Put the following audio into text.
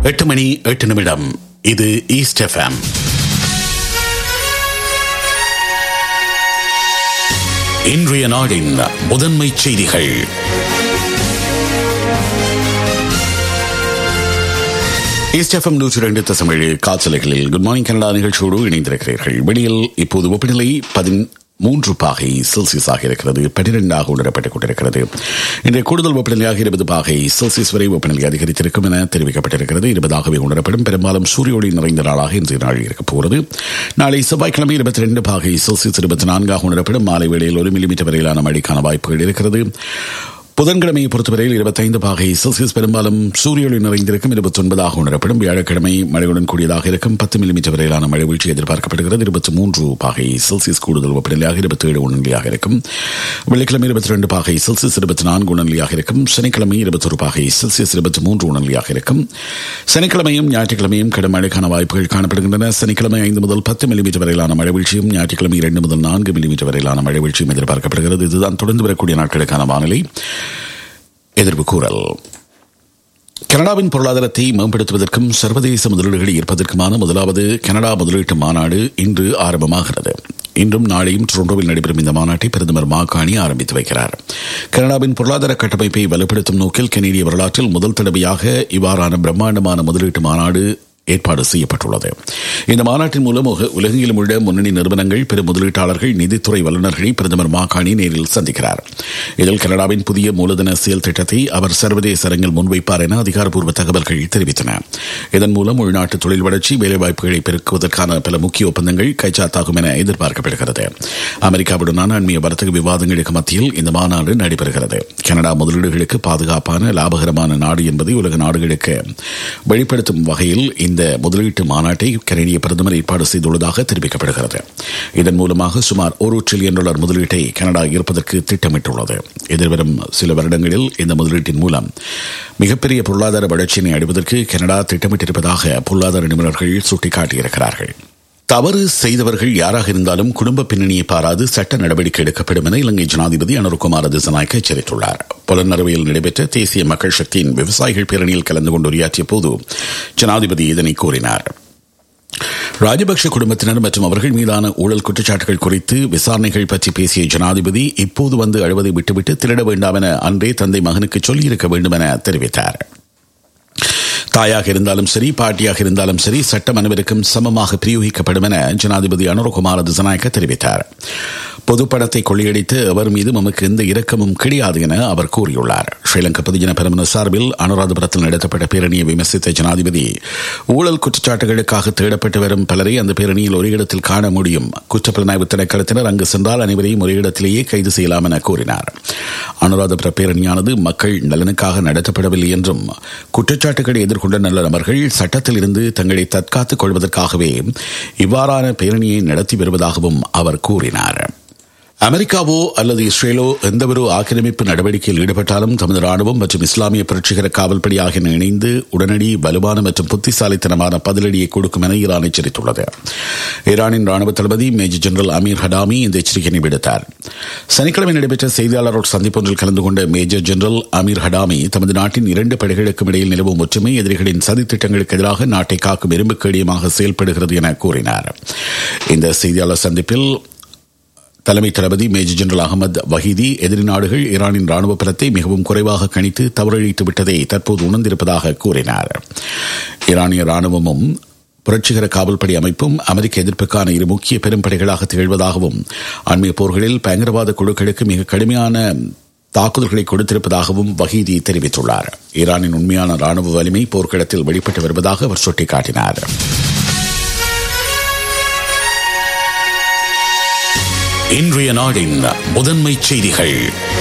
எட்டு மணி எட்டு நிமிடம் இது ஈஸ்ட் எஃப்எம் இன்றைய நாடின் முதன்மை செய்திகள் ஈஸ்ட் எஃப்எம் நூற்றி ரெண்டு தசமேழு காய்ச்சலைகளில் குட் மார்னிங் கனடா நிகழ்ச்சியோடு இணைந்திருக்கிறீர்கள் வெளியில் இப்போது வெப்பநிலை பதின் மூன்று பாகை செல்சியஸாக இருக்கிறது பனிரெண்டாக உணரப்பட்டுக் கொண்டிருக்கிறது இன்றைய கூடுதல் வெப்பநிலையாக இருபது பாகை செல்சியஸ் வரை வெப்பநிலை அதிகரித்திருக்கும் என தெரிவிக்கப்பட்டிருக்கிறது இருபதாகவே உணரப்படும் பெரும்பாலும் சூரிய ஒளி நிறைந்த நாளாக இன்றைய நாள் இருக்கப் போகிறது நாளை செவ்வாய்க்கிழமை இருபத்தி ரெண்டு பாகை செல்சியஸ் இருபத்தி நான்காக உணரப்படும் மாலை வேளையில் ஒரு மில்லிமீட்டர் வரையிலான மழைக்கான வாய்ப்புகள் இருக்கிறது புதன்கிழமையை பொறுத்தவரையில் இருபத்தைந்து பாகை செல்சியஸ் பெரும்பாலும் சூரிய ஒளி நிறைந்திருக்கும் இருபத்தி ஒன்பதாக உணரப்படும் வியாழக்கிழமை மழையுடன் கூடியதாக இருக்கும் பத்து மில்லிமீட்டர் வரையிலான மழை வீழ்ச்சி எதிர்பார்க்கப்படுகிறது இருபத்தி மூன்று பாகை செல்சியஸ் கூடுதல் வெப்பநிலையாக இருபத்தி ஏழு உணர்நிலையாக இருக்கும் வெள்ளிக்கிழமை இருபத்தி ரெண்டு பாகை செல்சியஸ் இருபத்தி நான்கு உணர்நிலையாக இருக்கும் சனிக்கிழமை இருபத்தொரு பாகை செல்சியஸ் இருபத்தி மூன்று உணர்நிலையாக இருக்கும் சனிக்கிழமையும் ஞாயிற்றுக்கிழமையும் கடும் மழைக்கான வாய்ப்புகள் காணப்படுகின்றன சனிக்கிழமை ஐந்து முதல் பத்து மில்லிமீட்டர் வரையிலான மழை வீழ்ச்சியும் ஞாயிற்றுக்கிழமை இரண்டு முதல் நான்கு மில்லிமீட்டர் வரையிலான மழை வீழ்ச்சியும் எதிர்பார்க்கப்படுகிறது இதுதான் தொடர்ந்து வரக்கூடிய நாட்களுக்கான வானிலை எதிர்ப்பு கூறல் கனடாவின் பொருளாதாரத்தை மேம்படுத்துவதற்கும் சர்வதேச முதலீடுகளை ஈர்ப்பதற்குமான முதலாவது கனடா முதலீட்டு மாநாடு இன்று ஆரம்பமாகிறது இன்றும் நாளையும் டொரண்டோவில் நடைபெறும் இந்த மாநாட்டை பிரதமர் மாகாணி ஆரம்பித்து வைக்கிறார் கனடாவின் பொருளாதார கட்டமைப்பை வலுப்படுத்தும் நோக்கில் கனேடிய வரலாற்றில் முதல் தடவையாக இவ்வாறான பிரம்மாண்டமான முதலீட்டு மாநாடு ஏற்பாடு செய்யப்பட்டுள்ளது இந்த மாநாட்டின் மூலம் உலகெங்கிலும் உள்ள முன்னணி நிறுவனங்கள் பெரும் முதலீட்டாளர்கள் நிதித்துறை வல்லுநர்களை பிரதமர் மாகாணி நேரில் சந்திக்கிறார் இதில் கனடாவின் புதிய மூலதன செயல் திட்டத்தை அவர் சர்வதேச அரங்கில் முன்வைப்பார் என அதிகாரப்பூர்வ தகவல்கள் தெரிவித்தன இதன் மூலம் உள்நாட்டு தொழில் வளர்ச்சி வேலைவாய்ப்புகளை பெருக்குவதற்கான பல முக்கிய ஒப்பந்தங்கள் கைச்சாத்தாகும் என எதிர்பார்க்கப்படுகிறது அமெரிக்காவுடனான அண்மைய வர்த்தக விவாதங்களுக்கு மத்தியில் இந்த மாநாடு நடைபெறுகிறது கனடா முதலீடுகளுக்கு பாதுகாப்பான லாபகரமான நாடு என்பதை உலக நாடுகளுக்கு வெளிப்படுத்தும் வகையில் இந்த முதலீட்டு மாநாட்டை கனேடிய பிரதமர் ஏற்பாடு செய்துள்ளதாக தெரிவிக்கப்படுகிறது இதன் மூலமாக சுமார் ஒரு டிரில்லியன் டாலர் முதலீட்டை கனடா ஈர்ப்பதற்கு திட்டமிட்டுள்ளது எதிர்வரும் சில வருடங்களில் இந்த முதலீட்டின் மூலம் மிகப்பெரிய பொருளாதார வளர்ச்சியினை அடைவதற்கு கனடா திட்டமிட்டிருப்பதாக பொருளாதார நிபுணர்கள் சுட்டிக்காட்டியிருக்கிறார்கள் தவறு செய்தவர்கள் யாராக இருந்தாலும் குடும்ப பின்னணியை பாராது சட்ட நடவடிக்கை எடுக்கப்படும் என இலங்கை ஜனாதிபதி அனுர்குமார் திசநாயக்க எச்சரித்துள்ளார் புலனறுவையில் நடைபெற்ற தேசிய மக்கள் சக்தியின் விவசாயிகள் பேரணியில் கலந்து கொண்டு உரையாற்றிய போது ஜனாதிபதி இதனை கூறினார் ராஜபக்ஷ குடும்பத்தினர் மற்றும் அவர்கள் மீதான ஊழல் குற்றச்சாட்டுகள் குறித்து விசாரணைகள் பற்றி பேசிய ஜனாதிபதி இப்போது வந்து அழுவதை விட்டுவிட்டு திருட வேண்டாம் என அன்றே தந்தை மகனுக்கு சொல்லியிருக்க வேண்டும் என தெரிவித்தார் தாயாக இருந்தாலும் சரி பாட்டியாக இருந்தாலும் சரி சட்டம் அனைவருக்கும் சமமாக பிரயோகிக்கப்படும் என ஜனாதிபதி அனுரகுமார திசநாயக்க தெரிவித்தார் பொதுப்படத்தை கொள்ளையடித்து அவர் மீது நமக்கு எந்த இரக்கமும் கிடையாது என அவர் கூறியுள்ளார் ஸ்ரீலங்கா பொதுஜன பெருமன சார்பில் அனுராதபுரத்தில் நடத்தப்பட்ட பேரணியை விமர்சித்த ஜனாதிபதி ஊழல் குற்றச்சாட்டுகளுக்காக தேடப்பட்டு வரும் பலரை அந்த பேரணியில் ஒரு இடத்தில் காண முடியும் குற்றப்புலனாய்வு திணைக்களத்தினர் அங்கு சென்றால் அனைவரையும் ஒரே இடத்திலேயே கைது செய்யலாம் என கூறினார் அனுராதபுர பேரணியானது மக்கள் நலனுக்காக நடத்தப்படவில்லை என்றும் குற்றச்சாட்டுகளை எதிர்கொண்ட நல்ல நபர்கள் சட்டத்தில் இருந்து தங்களை தற்காத்துக் கொள்வதற்காகவே இவ்வாறான பேரணியை நடத்தி வருவதாகவும் அவர் கூறினார் அமெரிக்காவோ அல்லது இஸ்ரேலோ எந்தவொரு ஆக்கிரமிப்பு நடவடிக்கையில் ஈடுபட்டாலும் தமது ராணுவம் மற்றும் இஸ்லாமிய புரட்சிகர காவல்படை ஆகியன இணைந்து உடனடி வலுவான மற்றும் புத்திசாலித்தனமான பதிலடியை கொடுக்கும் என ஈரான் எச்சரித்துள்ளது ஈரானின் ராணுவ தளபதி மேஜர் ஜெனரல் அமீர் ஹடாமி இந்த எச்சரிக்கையை விடுத்தார் சனிக்கிழமை நடைபெற்ற செய்தியாளரோடு சந்திப்பொன்றில் கலந்து கொண்ட மேஜர் ஜெனரல் அமீர் ஹடாமி தமது நாட்டின் இரண்டு படைகளுக்கும் இடையில் நிலவும் ஒற்றுமை எதிரிகளின் சதித்திட்டங்களுக்கு எதிராக நாட்டை காக்கும் இரும்பு கேடியமாக செயல்படுகிறது என கூறினார் இந்த செய்தியாளர் சந்திப்பில் தலைமை தளபதி மேஜர் ஜெனரல் அகமது வஹீதி எதிரி நாடுகள் ஈரானின் ராணுவ பலத்தை மிகவும் குறைவாக கணித்து தவறழித்து விட்டதை தற்போது உணர்ந்திருப்பதாக கூறினார் ஈரானிய ராணுவமும் புரட்சிகர காவல்படை அமைப்பும் அமெரிக்க எதிர்ப்புக்கான இரு முக்கிய பெரும்படைகளாக திகழ்வதாகவும் அண்மைய போர்களில் பயங்கரவாத குழுக்களுக்கு மிக கடுமையான தாக்குதல்களை கொடுத்திருப்பதாகவும் வஹீதி தெரிவித்துள்ளார் ஈரானின் உண்மையான ராணுவ வலிமை போர்க்களத்தில் வெளிப்பட்டு வருவதாக அவர் சுட்டிக்காட்டினார் இன்றைய நாடின் முதன்மை செய்திகள்